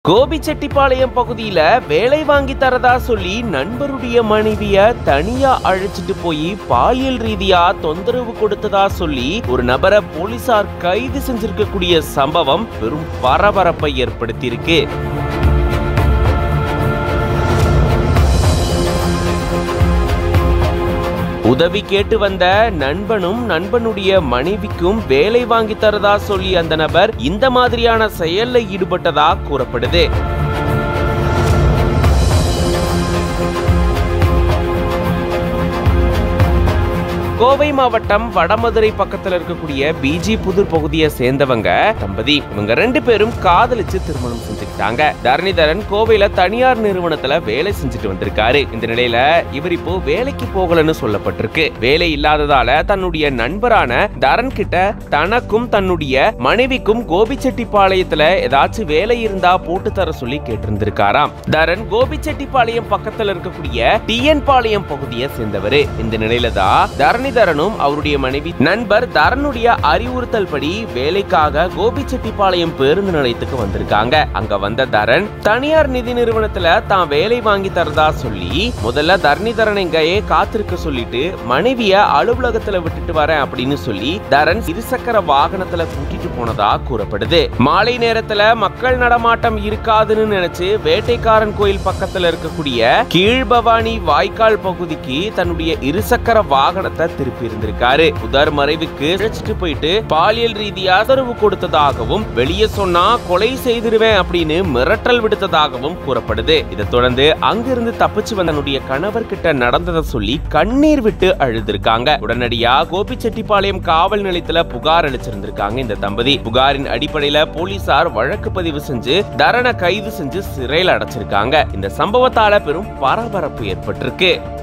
கோபிச்செட்டிப்பாளையம் பகுதியில வேலை வாங்கி தரதா சொல்லி நண்பருடைய மனைவிய தனியா அழைச்சிட்டு போய் பாலியல் ரீதியா தொந்தரவு கொடுத்ததா சொல்லி ஒரு நபரை போலீசார் கைது செஞ்சிருக்கக்கூடிய சம்பவம் பெரும் பரபரப்பை ஏற்படுத்தியிருக்கு உதவி கேட்டு வந்த நண்பனும் நண்பனுடைய மனைவிக்கும் வேலை வாங்கி தரதா சொல்லி அந்த நபர் இந்த மாதிரியான செயல்ல ஈடுபட்டதா கூறப்படுது கோவை மாவட்டம் வடமதுரை பக்கத்துல இருக்கக்கூடிய பிஜி புதூர் பகுதியை சேர்ந்தவங்க தம்பதி இவங்க ரெண்டு பேரும் காதலிச்சு திருமணம் செஞ்சுக்கிட்டாங்க தரணிதரன் கோவையில தனியார் நிறுவனத்துல வேலை செஞ்சுட்டு வந்திருக்காரு இந்த நிலையில இவர் இப்போ வேலைக்கு போகலன்னு சொல்லப்பட்டிருக்கு வேலை இல்லாததால தன்னுடைய நண்பரான தரன் கிட்ட தனக்கும் தன்னுடைய மனைவிக்கும் கோபிச்செட்டிப்பாளையத்துல ஏதாச்சும் வேலை இருந்தா போட்டு தர சொல்லி கேட்டிருந்திருக்காராம் தரன் கோபிச்செட்டிப்பாளையம் பக்கத்துல இருக்கக்கூடிய டிஎன் பாளையம் பகுதியை சேர்ந்தவரு இந்த நிலையில தான் தரணிதரனும் அவருடைய மனைவி நண்பர் தரனுடைய அறிவுறுத்தல் படி வேலைக்காக கோபிச்செட்டிப்பாளையம் பேருந்து நிலையத்துக்கு வந்திருக்காங்க அங்க வந்த தரன் தனியார் நிதி நிறுவனத்துல தான் வேலை வாங்கி தரதா சொல்லி முதல்ல தரணிதரன் இங்கேயே காத்திருக்க சொல்லிட்டு மனைவிய அலுவலகத்துல விட்டுட்டு வரேன் அப்படின்னு சொல்லி தரன் இருசக்கர வாகனத்துல கூட்டிட்டு போனதா கூறப்படுது மாலை நேரத்துல மக்கள் நடமாட்டம் இருக்காதுன்னு நினைச்சு வேட்டைக்காரன் கோயில் பக்கத்துல இருக்கக்கூடிய கீழ்பவானி வாய்க்கால் பகுதிக்கு தன்னுடைய இருசக்கர வாகனத்தை திருப்பி இருந்திருக்காரு புதர் மறைவுக்கு இழைச்சிட்டு போயிட்டு பாலியல் ரீதியா ஆதரவு கொடுத்ததாகவும் வெளியே சொன்னா கொலை செய்திருவேன் அப்படின்னு மிரட்டல் விடுத்ததாகவும் கூறப்படுது இதை தொடர்ந்து அங்கிருந்து தப்பிச்சு வந்த தன்னுடைய கணவர் கிட்ட நடந்ததை சொல்லி கண்ணீர் விட்டு அழுதிருக்காங்க உடனடியா கோபிச்செட்டிப்பாளையம் காவல் நிலையத்துல புகார் அளிச்சிருந்திருக்காங்க இந்த தம்பதி புகாரின் அடிப்படையில போலீசார் வழக்கு பதிவு செஞ்சு தரனை கைது செஞ்சு சிறையில் அடைச்சிருக்காங்க இந்த சம்பவத்தால பெரும் பரபரப்பு ஏற்பட்டிருக்கு